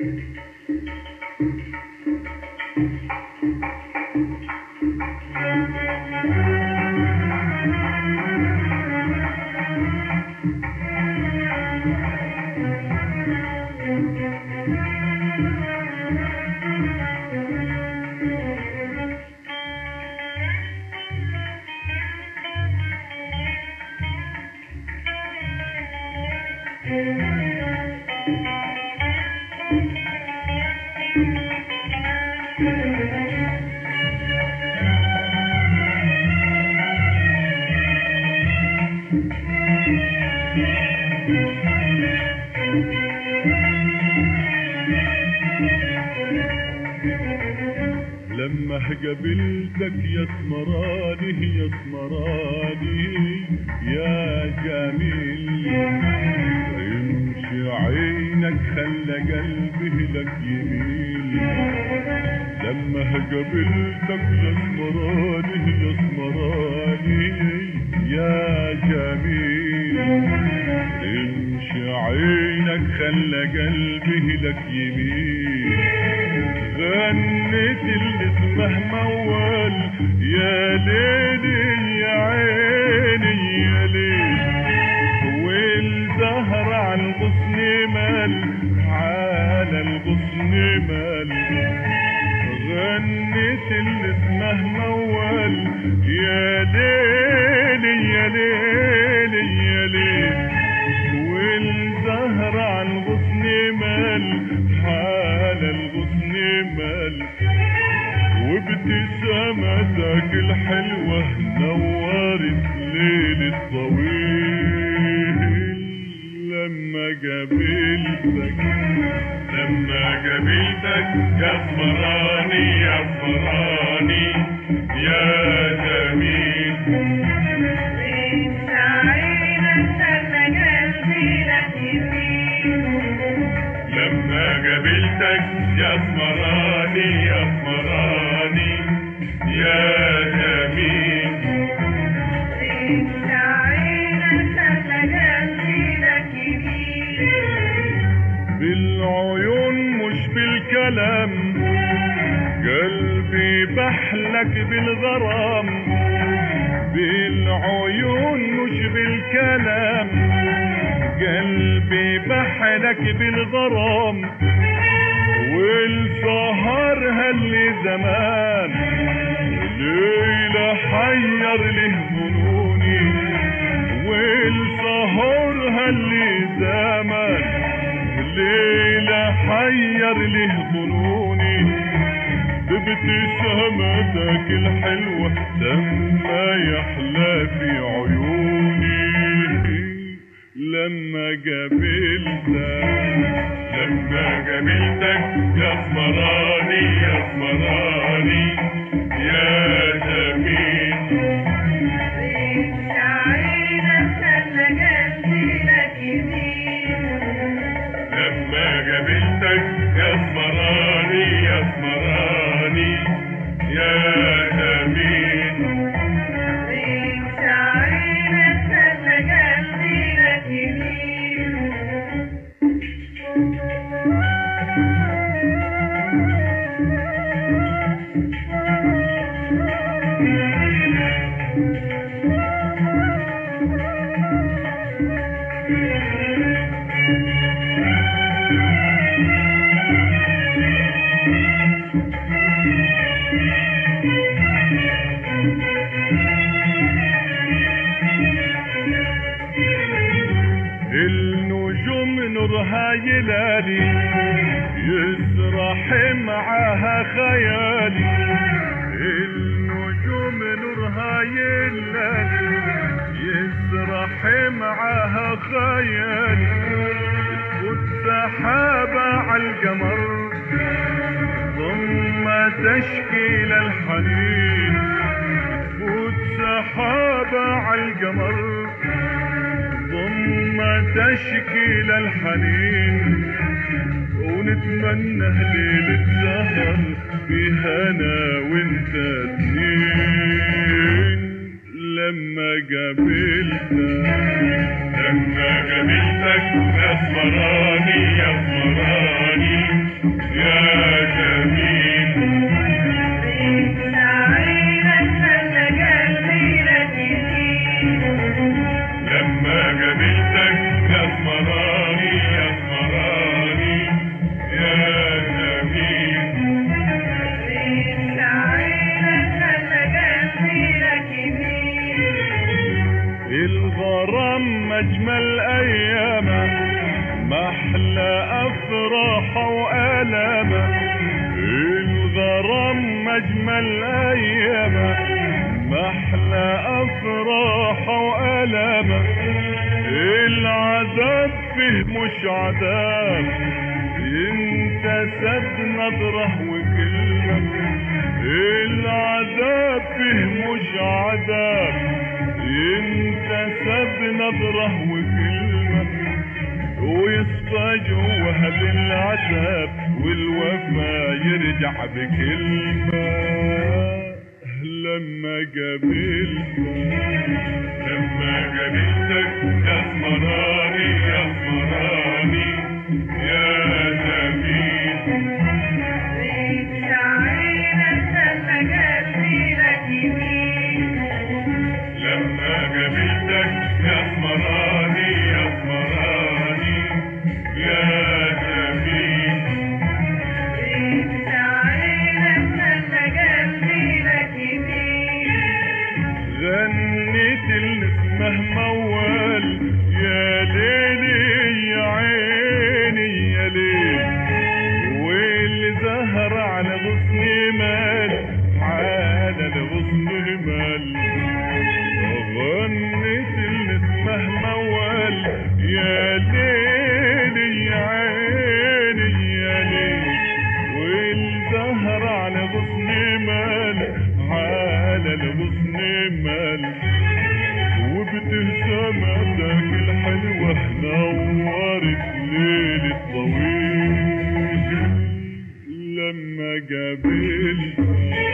لما قابلتك يا اسمراني يا اسمراني يا جميل امشي عينك خلى قلبي لك يميل لما قابلتك يا اسمراني يا اسمراني يا جميل امشي عينك خلى قلبي لك يميل غنت اللي اسمه موال يا ليلي يا عيني يا ليل والزهر على الغصن مال على الغصن مال غنت اللي اسمه موال يا ليلي يا ليلي يا ليل والزهر على الغصن مال على الغصن مال وابتسامتك الحلوة نورت ليل الطويل لما قابلتك لما قابلتك يا فراني يا فراني يا جميل انت عينك خلى قلبي لك يميل لما قابلتك يا اسمراني يا اسمراني يا جميل انت عينك خلى قلبي لك يميل بالعيون مش بالكلام قلبي بحلك بالغرام بالعيون مش بالكلام قلبي بحلك بالغرام والسهر هاللي زمان ليلة حير له ظنوني والسهر هاللي زمان ليلة حير له ظنوني بابتسامتك الحلوة لما يحلى في عيوني لما قابلتك لما قابلتك يا اسمراني يا اسمراني يا جميل انت عينك خلى قلبي لك يميل لما قابلتك يا اسمراني يا اسمراني يا جميل انت عينك خلى قلبي لك يميل النجوم نورها يلالي يسرح معاها خيالي النجوم نورها يلالي يسرح معاها خيالي والسحابة على القمر ثم تشكيل الحنين والسحابة على القمر ثم تشكيل الحنين ونتمنى ليلة سهر بهنا وانت اتنين لما قابلتك لما قابلتك يا اسمراني يا اسمراني أفراح وألمة الغرام أجمل أيامه محلى أفراح وألمة العذاب فيه مش عذاب انت سد نظرة وكلمة العذاب فيه مش عذاب انت سد نظرة وكلمة ويصفى جوها بالعذاب والوفا يرجع بكلمة لما قابلتك لما قابلتك يا اسمراني يا اسمراني يا جميل ريت شعيرك لما قلبي لك يمين لما قابلتك يا اسمراني يا اسمراني يا جميل ريت شعيرك لما قلبي لك يمين غنيت اللي اسمه موال يا ليلي يا عيني يا ليل واللي زهر على غصن مال على الغصن مال غنيت اللي اسمه موال يا ليلي يا عيني يا ليل والزهر على غصن مال على الغصن مال وبتهتمتك الحلوة نورت ليل الطويل لما قابلتك